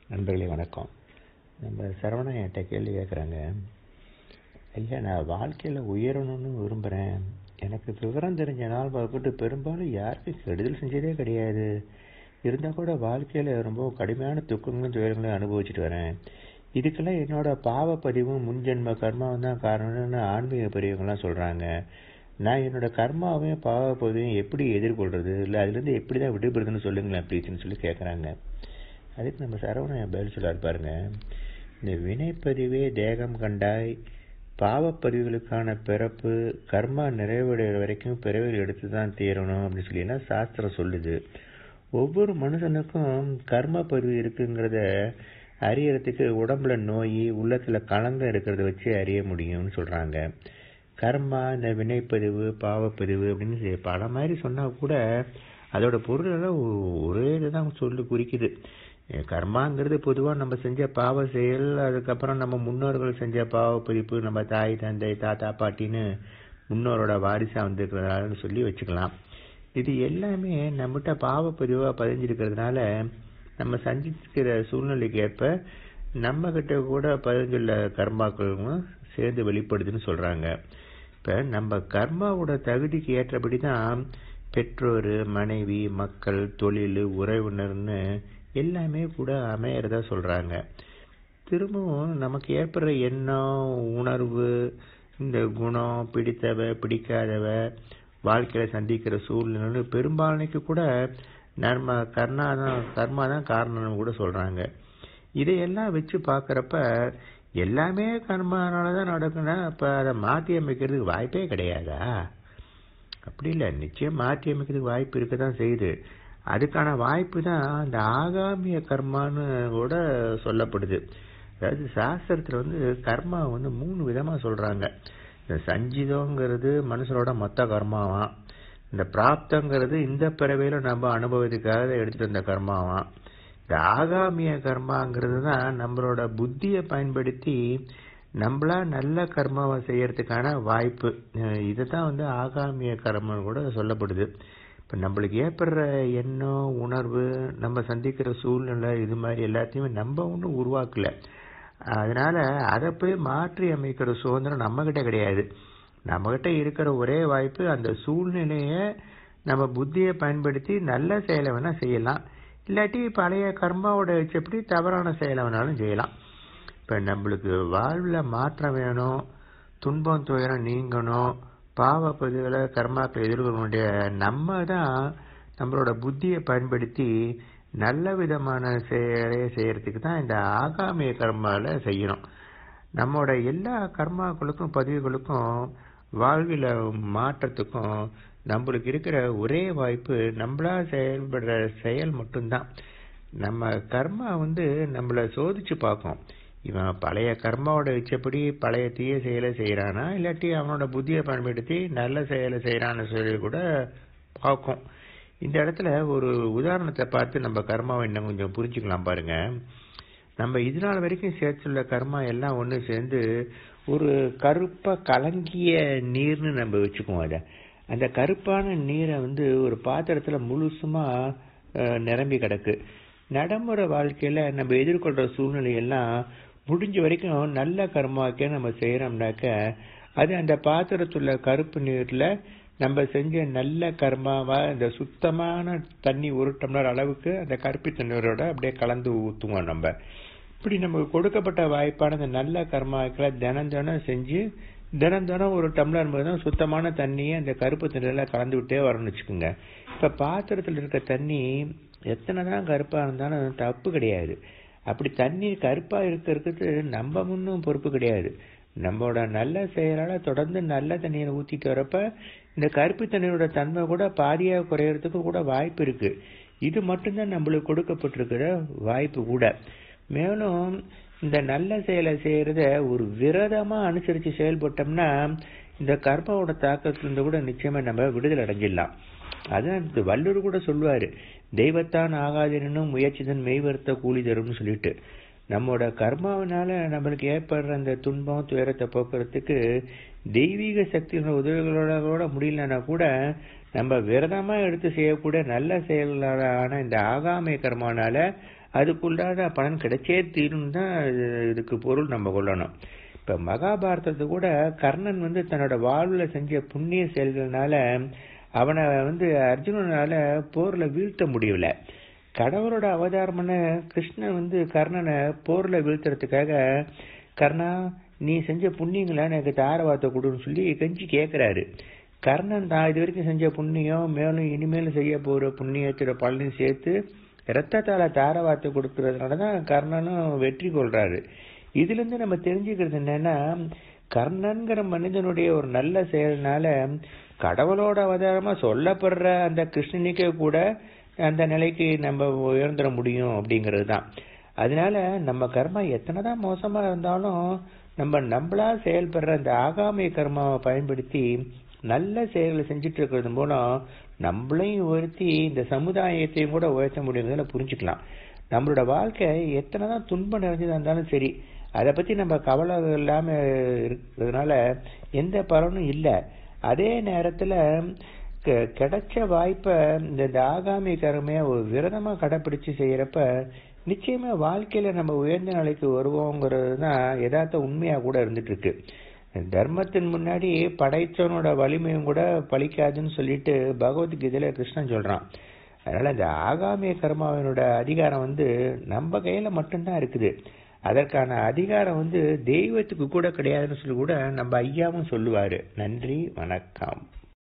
நண்பர்களே வணக்கம் நம்ம சரவணன் என்கிட்ட கேள்வி கேட்குறாங்க ஐயா நான் வாழ்க்கையில் உயரணும்னு விரும்புகிறேன் எனக்கு விவரம் தெரிஞ்ச நாள் பார்த்துட்டு பெரும்பாலும் யாருக்கும் கெடுதல் செஞ்சதே கிடையாது இருந்தால் கூட வாழ்க்கையில் ரொம்ப கடுமையான துக்கங்களும் துயரங்களையும் அனுபவிச்சுட்டு வரேன் இதுக்கெல்லாம் என்னோட பாவப்பதிவும் முன்ஜென்ம கர்மாவும் தான் காரணம்னு ஆன்மீக பெரியவங்களாம் சொல்கிறாங்க நான் என்னோட கர்மாவையும் பாவப்பதிவையும் எப்படி எதிர்கொள்கிறது இல்லை அதுலேருந்து எப்படி தான் விடுபடுறதுன்னு சொல்லுங்களேன் ப்ளீஸ்னு சொல்லி கேட்குறாங்க அதுக்கு நம்ம சரவணன் பதில் சொல்லார் பாருங்க இந்த வினைப்பதிவே தேகம் கண்டாய் பாவப்பதிவுகளுக்கான பிறப்பு கர்மா நிறைவடைகிற வரைக்கும் பிறவிகள் எடுத்து தான் தீரணும் அப்படின்னு சொல்லினா சாஸ்திரம் சொல்லுது ஒவ்வொரு மனுஷனுக்கும் கர்ம பதிவு இருக்குங்கிறத அறியறதுக்கு உடம்புல நோய் உள்ளத்துல கலங்கம் இருக்கிறத வச்சு அறிய முடியும்னு சொல்றாங்க கர்மா இந்த வினைப்பதிவு பாவப்பதிவு அப்படின்னு பல மாதிரி சொன்னா கூட அதோட பொருள் எல்லாம் ஒரே இதுதான் சொல்லி குறிக்குது கர்மாங்கிறது பொதுவாக நம்ம செஞ்ச பாவ செயல் அதுக்கப்புறம் நம்ம முன்னோர்கள் செஞ்ச பாவ பதிப்பு நம்ம தாய் தந்தை தாத்தா பாட்டின்னு முன்னோரோட வாரிசா வந்துருக்கிறதாலன்னு சொல்லி வச்சுக்கலாம் இது எல்லாமே நம்மகிட்ட பாவ பதிவாக பதிஞ்சிருக்கிறதுனால நம்ம சந்திக்கிற சூழ்நிலைக்கு ஏற்ப நம்ம கிட்ட கூட பதிஞ்சுள்ள கர்மாக்களும் சேர்ந்து வெளிப்படுதுன்னு சொல்றாங்க இப்ப நம்ம கர்மாவோட தகுதிக்கு ஏற்றபடி தான் பெற்றோர் மனைவி மக்கள் தொழில் உறவினர்னு எல்லாமே கூட அமையறதா சொல்றாங்க திரும்பவும் நமக்கு ஏற்படுற எண்ணம் உணர்வு இந்த குணம் பிடித்தவ பிடிக்காதவ வாழ்க்கையில சந்திக்கிற சூழ்நிலைன்னு பெரும்பான்மைக்கு கூட நம்ம கர்ணா தான் கர்மா தான் காரணம்னு கூட சொல்றாங்க இதையெல்லாம் வச்சு பார்க்கறப்ப எல்லாமே கர்மானால தான் நடக்குன்னா அப்ப அதை மாற்றி அமைக்கிறதுக்கு வாய்ப்பே கிடையாதா அப்படி இல்லை நிச்சயம் மாற்றி அமைக்கிறதுக்கு வாய்ப்பு இருக்க தான் செய்யுது அதுக்கான வாய்ப்பு தான் இந்த ஆகாமிய கர்மான்னு கூட சொல்லப்படுது அதாவது சாஸ்திரத்தில் வந்து கர்மா வந்து மூணு விதமாக சொல்கிறாங்க இந்த சஞ்சிதங்கிறது மனுஷனோட மொத்த கர்மாவாம் இந்த பிராப்தங்கிறது இந்த பிறவையில நம்ம அனுபவத்துக்காக எடுத்துட்டு வந்த கர்மாவாம் இந்த ஆகாமிய கர்மாங்கிறது தான் நம்மளோட புத்தியை பயன்படுத்தி நம்மளா நல்ல கர்மாவை செய்யறதுக்கான வாய்ப்பு இதை தான் வந்து ஆகாமிய கர்மம் கூட சொல்லப்படுது இப்போ நம்மளுக்கு ஏற்படுற எண்ணம் உணர்வு நம்ம சந்திக்கிற சூழ்நிலை இது மாதிரி எல்லாத்தையுமே நம்ம ஒன்றும் உருவாக்கல அதனால அதை போய் மாற்றி அமைக்கிற சுதந்திரம் நம்மகிட்ட கிடையாது நம்மகிட்ட இருக்கிற ஒரே வாய்ப்பு அந்த சூழ்நிலைய நம்ம புத்தியை பயன்படுத்தி நல்ல செயலை வேணா செய்யலாம் இல்லாட்டி பழைய கர்மாவோட வச்சபடி தவறான செயலை வேணாலும் செய்யலாம் இப்ப நம்மளுக்கு வாழ்வுல மாற்றம் வேணும் துன்பம் துயரம் நீங்கணும் பாவ பதிவுகளை கர்மாக்களை எதிர்கொள்ள வேண்டிய நம்ம தான் நம்மளோட புத்தியை பயன்படுத்தி நல்ல விதமான செயலையை செய்யறதுக்கு தான் இந்த ஆகாமிய கர்மால செய்யணும் நம்மளோட எல்லா கர்மாக்களுக்கும் பதிவுகளுக்கும் வாழ்வில மாற்றத்துக்கும் நம்மளுக்கு இருக்கிற ஒரே வாய்ப்பு நம்மளா செயல்படுற செயல் மட்டும்தான் நம்ம கர்மா வந்து நம்மள சோதிச்சு பார்க்கும் இவன் பழைய கர்மாவோட வச்சபடி பழைய தீய செயலை செய்யறானா இல்லாட்டி அவனோட புத்தியை பயன்படுத்தி நல்ல செயலை செய்யறான்னு சொல்லி கூட பார்க்கும் இந்த இடத்துல ஒரு உதாரணத்தை பார்த்து நம்ம கர்மாவை இன்னும் கொஞ்சம் புரிஞ்சுக்கலாம் பாருங்க நம்ம இது நாள் வரைக்கும் சேர்த்துள்ள கர்மா எல்லாம் ஒன்று சேர்ந்து ஒரு கருப்பா கலங்கிய நீர்னு நம்ம வச்சுக்குவோம் அதை அந்த கருப்பான நீரை வந்து ஒரு பாத்திரத்துல முழுசுமா நிரம்பி கிடக்கு நடைமுறை வாழ்க்கையில நம்ம எதிர்கொள்ற சூழ்நிலை எல்லாம் முடிஞ்ச வரைக்கும் நல்ல கர்மாக்கே நம்ம செய்யறோம்னாக்க அது அந்த பாத்திரத்துள்ள கருப்பு நீர்ல நம்ம செஞ்ச நல்ல கர்மாவா இந்த சுத்தமான தண்ணி ஒரு டம்ளர் அளவுக்கு அந்த கருப்பி தண்ணீரோட அப்படியே கலந்து ஊத்துவோம் நம்ம இப்படி நமக்கு கொடுக்கப்பட்ட வாய்ப்பான அந்த நல்ல கர்மாக்களை தினம் தினம் செஞ்சு தினம் தினம் ஒரு டம்ளர் தான் சுத்தமான தண்ணியை அந்த கருப்பு தண்ணியில கலந்து விட்டே வரணும்னு வச்சுக்கோங்க இப்ப பாத்திரத்துல இருக்க தண்ணி எத்தனை தான் கருப்பா இருந்தாலும் தப்பு கிடையாது அப்படி தண்ணி கருப்பா இருக்கிறதுக்கு நம்ம முன்னும் பொறுப்பு கிடையாது நம்மளோட நல்ல செயலால தொடர்ந்து நல்ல தண்ணியை ஊத்திட்டு வரப்ப இந்த கருப்பு தண்ணியோட தன்மை கூட பாதியா குறையறதுக்கு கூட வாய்ப்பு இருக்கு இது மட்டும்தான் நம்மளுக்கு கொடுக்கப்பட்டிருக்கிற வாய்ப்பு கூட மேலும் இந்த நல்ல செயலை செய்யறத ஒரு விரதமா அனுசரிச்சு செயல்பட்டோம்னா இந்த கர்மாவோட தாக்கத்திலிருந்து கூட நிச்சயமா நம்ம விடுதலை அடைஞ்சிடலாம் அதான் இந்த வள்ளுவர் கூட சொல்லுவாரு தெய்வத்தான் ஆகாதினும் முயற்சிதன் மெய்வருத்த கூலி தரும்னு சொல்லிட்டு நம்மோட கர்மாவனால நம்மளுக்கு ஏற்படுற அந்த துன்பம் துயரத்தை போக்குறதுக்கு தெய்வீக சக்தியோட உதவிகளோட கூட முடியலன்னா கூட நம்ம விரதமா எடுத்து செய்யக்கூடிய நல்ல செயலான இந்த ஆகாமிய கர்மானால அதுக்குள்ளான பலன் கிடைச்சே தீரும் தான் இதுக்கு பொருள் நம்ம கொள்ளணும் இப்ப மகாபாரதத்தை கூட கர்ணன் வந்து தன்னோட வாழ்வுல செஞ்ச புண்ணிய செயல்கள்னால அவனை வந்து அர்ஜுனனால போர்ல வீழ்த்த முடியல கடவுளோட அவதாரமான கிருஷ்ணன் வந்து கர்ணனை போர்ல வீழ்த்துறதுக்காக கர்ணா நீ செஞ்ச புண்ணியங்களை எனக்கு தாரவாத்தை கொடுன்னு சொல்லி கெஞ்சி கேட்கிறாரு கர்ணன் தான் இது வரைக்கும் செஞ்ச புண்ணியம் மேலும் இனிமேலும் செய்ய போற புண்ணியத்தோட பலனையும் சேர்த்து ரத்தத்தால தாரவாத்தை கொடுக்கறதுனால தான் கர்ணனும் வெற்றி கொள்றாரு இதுல இருந்து நம்ம தெரிஞ்சுக்கிறது என்னன்னா கர்ணன்கிற மனிதனுடைய ஒரு நல்ல செயல்னால கடவுளோட அவதாரமா சொல்லப்படுற அந்த கிருஷ்ணனுக்கே கூட அந்த நிலைக்கு நம்ம உயர்ந்துட முடியும் அப்படிங்கிறது தான் அதனால நம்ம கர்மா எத்தனை தான் மோசமா இருந்தாலும் நம்ம நம்மளா செயல்படுற அந்த ஆகாமிய கர்மாவை பயன்படுத்தி நல்ல செயல்களை செஞ்சுட்டு இருக்கிறது மூலம் நம்மளையும் உயர்த்தி இந்த சமுதாயத்தையும் கூட உயர்த்த முடியுங்கிறத புரிஞ்சுக்கலாம் நம்மளோட வாழ்க்கை எத்தனை தான் துன்பம் நிறைஞ்சதா இருந்தாலும் சரி அதை பத்தி நம்ம கவலை இல்லாம இருக்கிறதுனால எந்த பலனும் இல்லை அதே நேரத்துல கிடைச்ச வாய்ப்பை இந்த ஆகாமி கருமையை ஒரு விரதமா கடைப்பிடிச்சு செய்யறப்ப நிச்சயமா வாழ்க்கையில நம்ம உயர்ந்த நிலைக்கு வருவோங்கிறது தான் யதார்த்த உண்மையா கூட இருந்துட்டு இருக்கு தர்மத்தின் முன்னாடி படைச்சவனோட வலிமையும் கூட பழிக்காதுன்னு சொல்லிட்டு பகவத்கீதையில கிருஷ்ணன் சொல்றான் அதனால இந்த ஆகாமிய கர்மாவினோட அதிகாரம் வந்து நம்ம கையில மட்டும்தான் இருக்குது அதற்கான அதிகாரம் வந்து தெய்வத்துக்கு கூட கிடையாதுன்னு சொல்லி கூட நம்ம ஐயாவும் சொல்லுவாரு நன்றி வணக்கம்